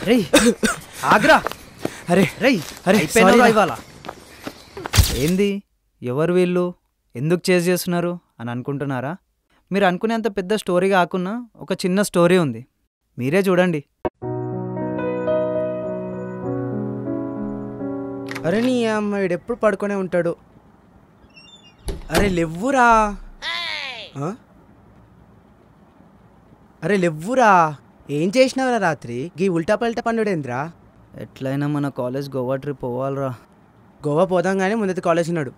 రేయ్ ఆగ్రా అరే రేయ్ అరే, అయిపోయినావురా sorry రా. ఇవాళ ఏంది ఎవరు వీళ్ళు ఎందుకు చేజ్ చేస్తున్నారు అని అనుకుంటున్నారా మీరు అనుకునేంత పెద్ద స్టోరీ కాకున్నా ఒక చిన్న స్టోరీ ఉంది మీరే చూడండి అరే నీ అమ్మ వీడు ఎప్పుడు పడుకొనే ఉంటాడు అరే లెవ్వురా ఆ? అరే లెవ్వురా ఏం చేసినావురా రాత్రి గీ ఉల్టా పల్టా పండుడేంద్రా ఎట్లయినా మన కాలేజ్ గోవా ట్రిప్ పోవాలిరా గోవా పోదాం కానీ ముందైతే కాలేజ్ ఉన్నాడు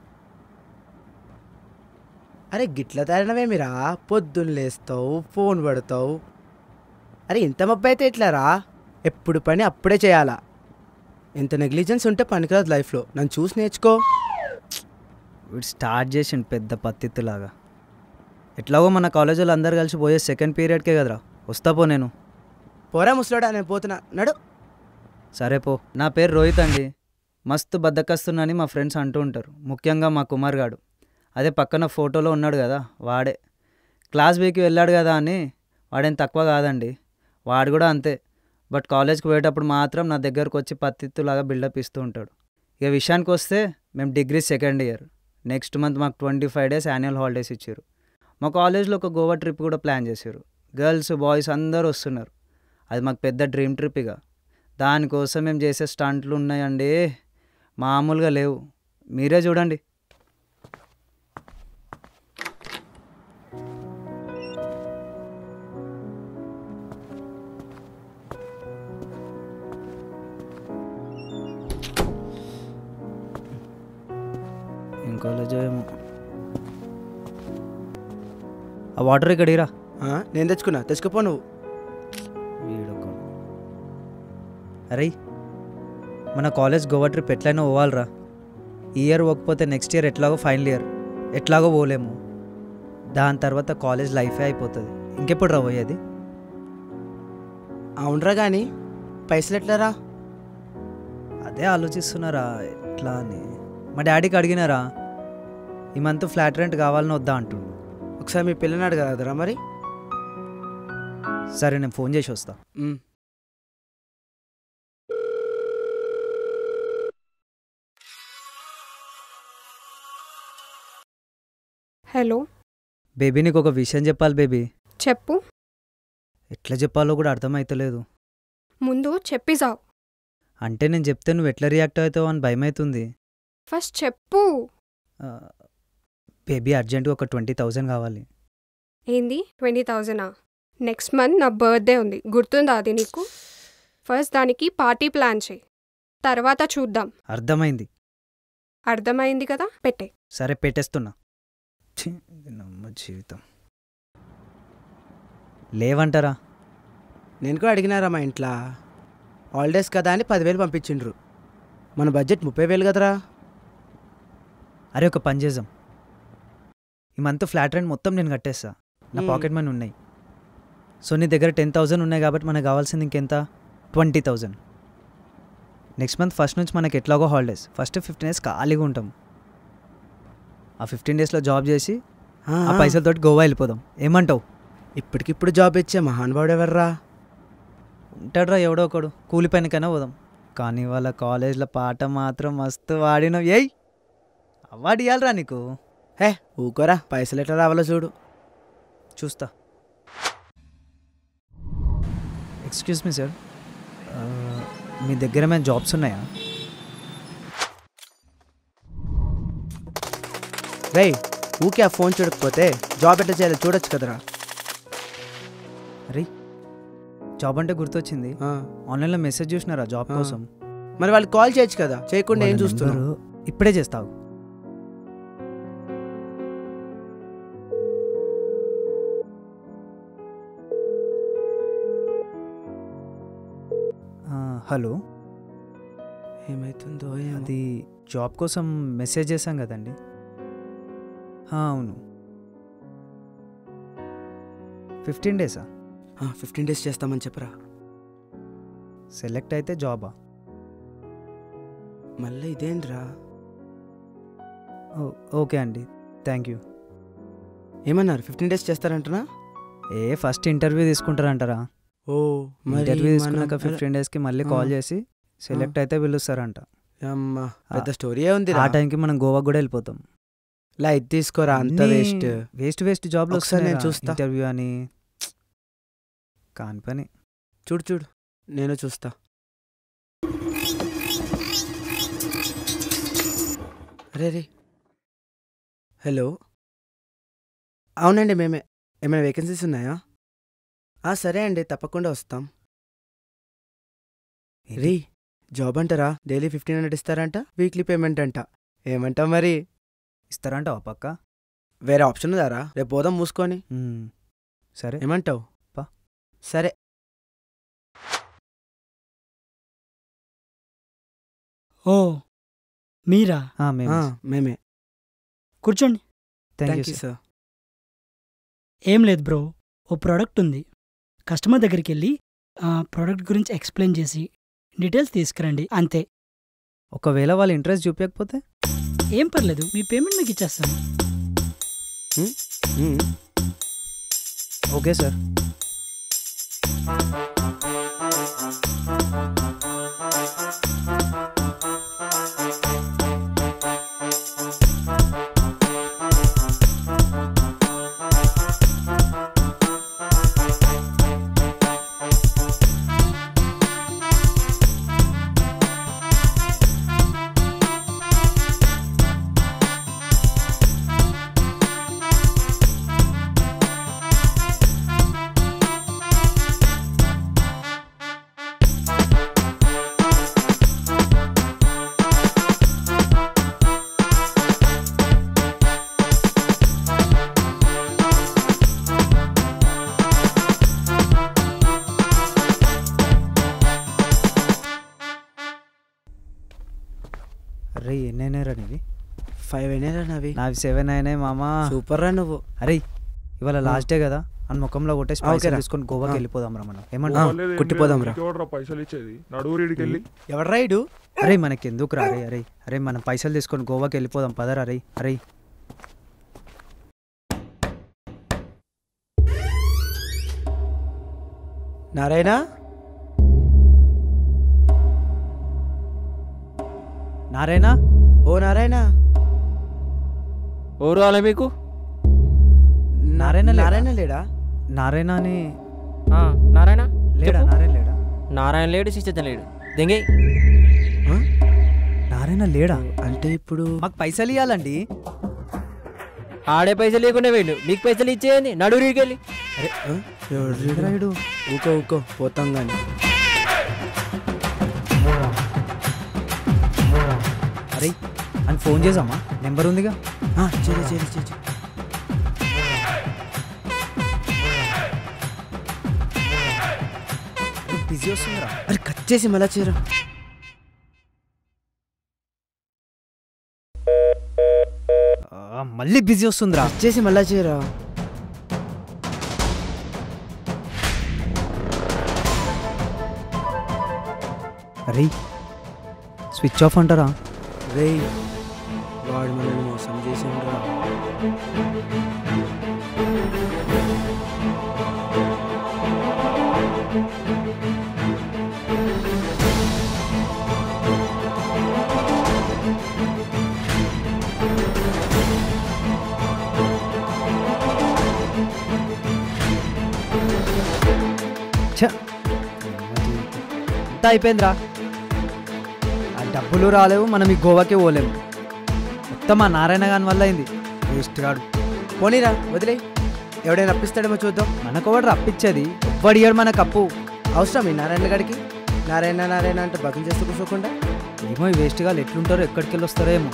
అరే గిట్ల తేరణవేమిరా పొద్దున్న లేస్తావు ఫోన్ పడతావు అరే ఇంత మబ్బు అయితే ఎట్లారా ఎప్పుడు పని అప్పుడే చేయాలా ఎంత నెగ్లిజెన్స్ ఉంటే పనికిరాదు లైఫ్లో నన్ను చూసి నేర్చుకో వీడు స్టార్ట్ చేసిండు పెద్ద పత్తిత్తులాగా ఎట్లాగో మన కాలేజీలో అందరు కలిసి పోయే సెకండ్ పీరియడ్కే కదరా వస్తా పో నేను పోరా ముసలాడా నేను పోతున్నా నడు సరే పో నా పేరు రోహిత్ అండి మస్తు బద్దకస్తున్నాని మా ఫ్రెండ్స్ అంటూ ఉంటారు ముఖ్యంగా మా కుమార్ గాడు అదే పక్కన ఫోటోలో ఉన్నాడు కదా వాడే క్లాస్ బీకి వెళ్ళాడు కదా అని వాడేం తక్కువ కాదండి వాడు కూడా అంతే బట్ కాలేజ్కి పోయేటప్పుడు మాత్రం నా దగ్గరకు వచ్చి పత్తిత్తులాగా బిల్డప్ ఇస్తూ ఉంటాడు ఇక విషయానికి వస్తే మేము degree second year next month మాకు twenty five days annual holidays ఇచ్చారు మా కాలేజ్లో ఒక గోవా ట్రిప్ కూడా ప్లాన్ చేశారు గర్ల్స్ బాయ్స్ అందరూ వస్తున్నారు అది మాకు పెద్ద డ్రీమ్ ట్రిప్ ఇక దానికోసం మేము చేసే స్టంట్లు ఉన్నాయండి మామూలుగా లేవు మీరే చూడండి ఏం కాలేజో ఏమో ఆ వాటర్ ఇక్కడ ఇరా ఆ, నేను తెచ్చుకున్నా తెచ్చుకోపో నువ్వు వీడొక అరే మన కాలేజ్ గోవా ట్రిప్ ఎట్లయినా పోవాలిరా ఈ ఇయర్ పోకపోతే నెక్స్ట్ ఇయర్ ఎట్లాగో ఫైనల్ ఇయర్ ఎట్లాగో పోలేము దాని తర్వాత కాలేజ్ లైఫే అయిపోతుంది ఇంకెప్పుడు రా పోయేది అవునరా కానీ పైసలు ఎట్లారా అదే ఆలోచిస్తున్నారా ఎట్లా అని మా డాడీకి అడిగినారా ఈ మంత్ ఫ్లాట్ రెంట్ కావాలని వద్దా అంటుండు ఒకసారి మీ పిల్లని అడగలదురా మరి సరే నేను ఫోన్ చేసి వస్తా ఉమ్. హలో బేబీ నీకు ఒక విషయం చెప్పాలి బేబీ చెప్పు ఎట్లా చెప్పాలో కూడా అర్థమవుతలేదు ముందు చెప్పిసావు అంటే నేను చెప్తే నువ్వు ఎట్లా రియాక్ట్ అవుతావు అని భయం అవుతుంది ఫస్ట్ చెప్పు ఆ, బేబీ అర్జెంటుగా ఒక ట్వంటీ థౌజండ్ కావాలి ఏంది ట్వంటీ థౌజండా నెక్స్ట్ మంత్ నా బర్త్డే ఉంది గుర్తుందా అది నీకు ఫస్ట్ దానికి పార్టీ ప్లాన్ చేయి తర్వాత చూద్దాం అర్థమైంది అర్థమైంది కదా పెట్టే సరే పెట్టేస్తున్నా ఛీ, ఇది నమ్మ జీవితం లేవంటారా నేను కూడా అడిగినారా మా ఇంట్లో హాలిడేస్ కదా అని పదివేలు పంపించిండ్రు మన బడ్జెట్ ముప్పై వేలు కదరా అరే ఒక పని చేద్దాం ఈ మంత్ ఫ్లాట్ రెంట్ మొత్తం నేను కట్టేస్తా నా మ్మ్. పాకెట్ మనీ ఉన్నాయి సో నీ దగ్గర టెన్ థౌజండ్ ఉన్నాయి కాబట్టి మనకు కావాల్సింది ఇంకెంత twenty thousand next month first నుంచి మనకి ఎట్లాగో హాలిడేస్ ఫస్ట్ ఫిఫ్టీన్ డేస్ ఖాళీగా ఉంటాం ఆ ఫిఫ్టీన్ డేస్లో జాబ్ చేసి ఆ, ఆ పైసలతోటి గోవా వెళ్ళిపోదాం ఏమంటావు ఇప్పటికిప్పుడు జాబ్ ఇచ్చే మహానుభావుడు ఎవర్రా ఉంటాడురా ఎవడో ఒకడు కూలి పనికైనా పోదాం కానీ వాళ్ళ కాలేజ్లో పాట మాత్రం మస్తు వాడినావు ఏయ్ అవార్డు ఇవ్వాలిరా నీకు హే ఊకోరా పైసలు ఎట్లా రావాలో చూడు చూస్తా ఎక్స్క్యూజ్ మీ సార్ మీ దగ్గర ఏమైనా జాబ్స్ ఉన్నాయా రేయ్ ఊకే ఆ ఫోన్ చూడకపోతే జాబ్ ఎట్లా చేయాలో చూడొచ్చు కదరా అరే జాబ్ అంటే గుర్తొచ్చింది ఆ, ఆన్లైన్లో మెసేజ్ చూసినారా జాబ్ ఆ. కోసం మరి వాళ్ళు కాల్ చేయొచ్చు కదా చేయకుండా ఏం వాళ్ళ చూస్తున్నావు నెంబరు ఇప్పుడే చేస్తావు ఆ, హలో ఏమైతుందో ఏమో. అది జాబ్ కోసం మెసేజ్ చేశాం కదండి ఆ, అవును ఫిఫ్టీన్ డేసా ఆ, ఫిఫ్టీన్ డేస్ చేస్తామని చెప్పరా సెలెక్ట్ అయితే జాబా మళ్ళీ ఇదేంట్రా ఓ, ఓకే అండి థ్యాంక్ యూ ఏమన్నారు ఫిఫ్టీన్ డేస్ చేస్తారంటనా ఏ ఫస్ట్ ఇంటర్వ్యూ తీసుకుంటారంటారా ఓ మరి ఇంటర్వ్యూ మనం- తీసుకున్నాక ఫిఫ్టీన్ డేస్కి మళ్ళీ కాల్ ఆ. చేసి సెలెక్ట్ అయితే పిలుస్తారంట అమ్మా పెద్ద స్టోరీయే ఉంది ఆ టైంకి మనం గోవాకి కూడా వెళ్ళిపోతాం లైట్ తీసుకోరా అంత వేస్ట్ వేస్ట్ వేస్ట్ జాబ్లు ఒకసారి నేను చూస్తా. ఇంటర్వ్యూ అని కాని పని చూడు చూడు నేను చూస్తా అరే రే హలో అవునండి మేమే ఏమైనా వేకెన్సీస్ ఉన్నాయా ఆ, సరే అండి తప్పకుండా వస్తాం రీ జాబ్ అంటారా డైలీ ఫిఫ్టీన్ హండ్రెడ్ ఇస్తారంట వీక్లీ పేమెంట్ అంట ఏమంటావు మరి ఇస్తారంటావా పక్క వేరే ఆప్షన్ ఉందారా రేపు పోదాం మూసుకొని మ్మ్. సరే ఏమంటావు పా. సరే ఓ మీరా ఆ, మేము ఆ, మేమే కూర్చోండి thank thank you you sir ఏం లేదు బ్రో ఓ ప్రోడక్ట్ ఉంది కస్టమర్ దగ్గరికి వెళ్ళి ఆ ప్రోడక్ట్ గురించి ఎక్స్ప్లెయిన్ చేసి డీటెయిల్స్ తీసుకురండి అంతే ఒకవేళ వాళ్ళు ఇంట్రెస్ట్ చూపించకపోతే ఏం పర్లేదు మీ పేమెంట్ మీకు ఇచ్చేస్తాను మ్మ్. ఓకే సార్ అరే ఎన్నైనా నీవి ఫైవ్ అయినారా నావి నావి సెవెన్ అయినాయి మామా సూపర్ రా నువ్వు అరే ఇవాళ లాస్ట్ డే కదా అని ముఖంలో కొట్టేసి ఆ, పైసలు ఓకేరా. తీసుకొని గోవాకి ఆ. వెళ్ళిపోదాం రా మనం ఆ, ఏమన్నా కుట్టిపోదాం రా. ఎవడరా పైసలు ఇచ్చేది నడువురీడికి వెళ్ళి ఎవరు రైడు అరే మనకి ఎందుకు రా అరే అరే అరే మనం పైసలు తీసుకొని గోవాకి వెళ్ళిపోదాం పదరా అరే అరే నారాయణ నారాయణ ఓ నారాయణ ఎవరు కావాలి మీకు నా- నారాయణ లేడా? నారాయణ లేడా నారాయణ అని ఆ, నారాయణ లేడా చెప్పు. నారాయణ లేడా నారాయణ లేడు శిష్యత లేడు దెంగే ఆ? నారాయణ లేడా అంటే ఇప్పుడు మాకు పైసలు ఇవ్వాలండి ఆడే పైసలు లేకుండా వేయండు మీకు పైసలు ఇచ్చేయండి నడువురీడికి వెళ్ళి ఆ? ఎవరు రీడు? రాయుడు ఊకో ఊకో పోతాం గాని అరే అని ఫోన్ చేసామా నెంబర్ ఉందిగా ఆ, చేయి చేయి చేయి చేయి. బిజీ వస్తుందిరా అరే కట్ చేసి మళ్ళా చేయరా ఆ, మళ్ళీ బిజీ వస్తుందిరా కట్ చేసి మళ్ళా చేయరా అరే స్విచ్ ఆఫ్ అంటారా రేయ్ వాడు మనల్ని మోసం చేసిండ్రా ఛ! అంతా అయిపోయిందిరా ఆ డబ్బులు రాలేవు మనం ఈ గోవాకే పోలేము మొత్తం మా నారాయణ గాని వల్ల అయింది వేస్ట్ గాడు పోనీరా వదిలే ఎవడైనా అప్పిస్తాడేమో చూద్దాం మనకు ఒకటి రప్పించేది ఎవ్వడియాడు మనకు అప్పు అవసరం ఈ నారాయణ గడికి నారాయణ నారాయణ అంటే బతులు చేస్తూ కూర్చోకుండా ఏమో ఈ వేస్ట్ గాలు ఎట్లుంటారో ఎక్కడికి వెళ్ళి వస్తారో ఏమో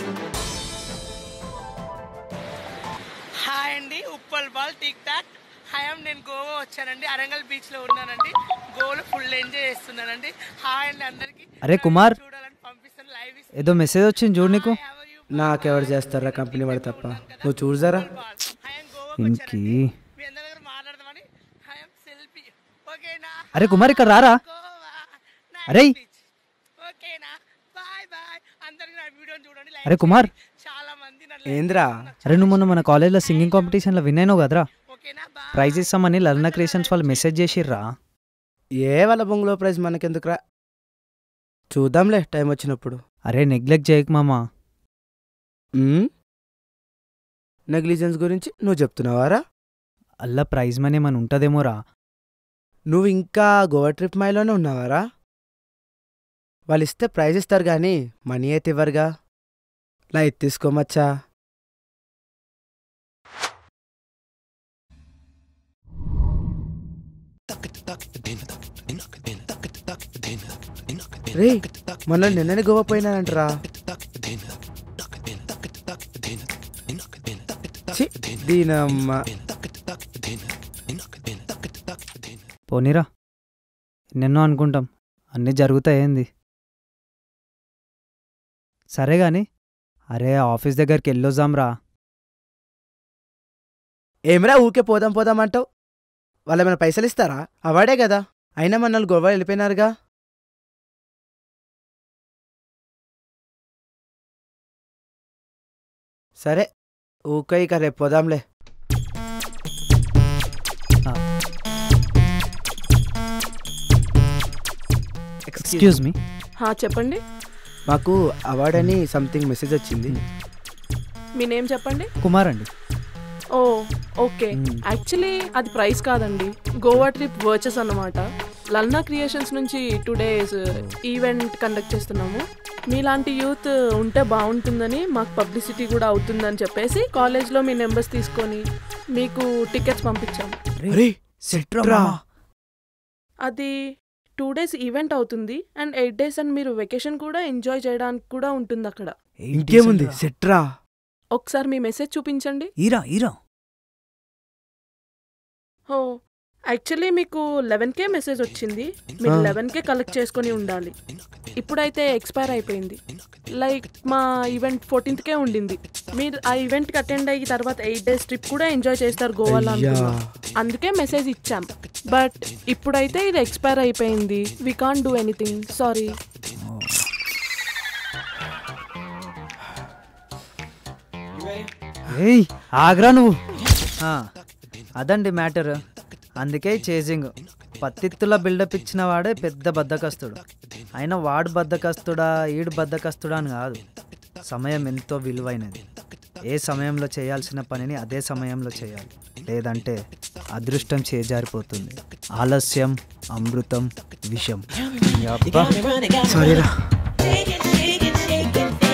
హాయ్ అండి Uppal ball TikTok hi um నేను గోవా వచ్చానండి అరంగల్ బీచ్ లో ఉన్నానండి గోవాలో ఫుల్ ఎంజాయ్ చేస్తున్నానండి హాయ్ అండి అందరికి అరే కుమార్ చూడాలని పంపిస్తాను లైవ్ ఏదో మెసేజ్ వచ్చింది చూడు నీకు నాకెవరు చేస్తారా కంపెనీ వాడు తప్ప నువ్వు చూడజారా ఇంకి మీ అందరి దగ్గర మాట్లాడదామని హాయ్ అమ్ సెల్ఫీ ఓకేనా అరే కుమార్ ఇక్కడ రారా గోవా అరే ఓకేనా బాయ్ బాయ్ అందరికి నా వీడియోని చూడండి like అరే కుమార్ చేయండి. చాలా మంది నన్ను ఏంద్రా అరే నువ్వు మొన్న మన కాలేజ్లో సింగింగ్ కాంపిటీషన్లో విన్ అయినావు కదరా ఓకేనా బాయ్ ప్రైజ్ ఇస్తామని లర్న క్రియేషన్స్ వాళ్ళు మెసేజ్ చేసిర్రా ఏ వాళ్ళ బొంగులో ప్రైజ్ మనకెందుకురా చూద్దాంలే టైం వచ్చినప్పుడు అరే నెగ్లెక్ట్ చేయకు మామా నెగ్లిజెన్స్ గురించి నువ్వు చెప్తున్నావారా అల్లా ప్రైజ్ మనీ ఏమైనా ఉంటుందేమోరా నువ్వు ఇంకా గోవా ట్రిప్ మైలోనే ఉన్నావారా వాళ్ళు ఇస్తే ప్రైజ్ ఇస్తారు కానీ మనీ అయితే ఇవ్వరుగా లైట్ తీసుకోమచ్చా రే మన నిన్ననే గోవా పోయినానంటరా ఛీ, దీనమ్మ పోనీరా నిన్నో అనుకుంటాం అన్నీ జరుగుతాయి ఏంది సరే గాని అరే ఆఫీస్ దగ్గరికి వెళ్ళొద్దాంరా ఏమిరా ఊకే పోదాం పోదాం అంటావు వాళ్ళు ఏమైనా పైసలు ఇస్తారా అవాడే కదా అయినా మన గోవా వెళ్ళిపోయినారుగా సరే ఊకే ఇక రేపు పోదాంలే ఎక్స్క్యూజ్ మీ హా చెప్పండి మాకు అవార్డ్ అని సంథింగ్ మెసేజ్ వచ్చింది మీ నేమ్ చెప్పండి కుమార్ అండి ఓ ఓకే మ్మ్. యాక్చువల్లీ అది ప్రైస్ కాదండి గోవా ట్రిప్ వర్చెస్ అన్నమాట లల్నా క్రియేషన్స్ నుంచి టూ డేస్ ఈవెంట్ కండక్ట్ చేస్తున్నాము మీలాంటి యూత్ ఉంటే బాగుంటుందని మాకు పబ్లిసిటీ కూడా అవుతుందని చెప్పేసి కాలేజ్లో మీ నెంబర్స్ తీసుకొని మీకు టికెట్స్ పంపించాం అరే సెట్రా అది టూ డేస్ ఈవెంట్ అవుతుంది అండ్ ఎయిట్ డేస్ అండ్ మీరు వెకేషన్ కూడా ఎంజాయ్ చేయడానికి కూడా ఉంటుంది అక్కడ ఇంకేముంది సెట్రా ఒకసారి మీ మెసేజ్ చూపించండి ఈరా ఈరా ఓ యాక్చువల్లీ మీకు లెవెన్కే మెసేజ్ వచ్చింది మీరు ఆ. లెవెన్కే కలెక్ట్ చేసుకొని ఉండాలి ఇప్పుడైతే ఎక్స్పైర్ అయిపోయింది లైక్ మా ఈవెంట్ ఫోర్టీన్త్కే ఉండింది మీరు ఆ ఈవెంట్కి అటెండ్ అయ్యి తర్వాత ఎయిట్ డేస్ ట్రిప్ కూడా ఎంజాయ్ చేస్తారు గోవాలో అయ్యా అనుకున్నా అందుకే మెసేజ్ ఇచ్చాం బట్ ఇప్పుడైతే ఇది ఎక్స్పైర్ అయిపోయింది we can't do anything sorry ఏయ్ ఆగ్రా నువ్వు ఆ, అదండి మ్యాటర్ అందుకే చేజింగ్ పత్తిత్తుల బిల్డప్ ఇచ్చిన వాడే పెద్ద బద్దకస్తుడు అయినా వాడు బద్దకస్తుడా ఈడు బద్దకస్తుడా అని కాదు సమయం ఎంతో విలువైనది ఏ సమయంలో చేయాల్సిన పనిని అదే సమయంలో చేయాలి లేదంటే అదృష్టం చేజారిపోతుంది ఆలస్యం అమృతం విషం యబ్బా. సారీరా Take it, take it, take it.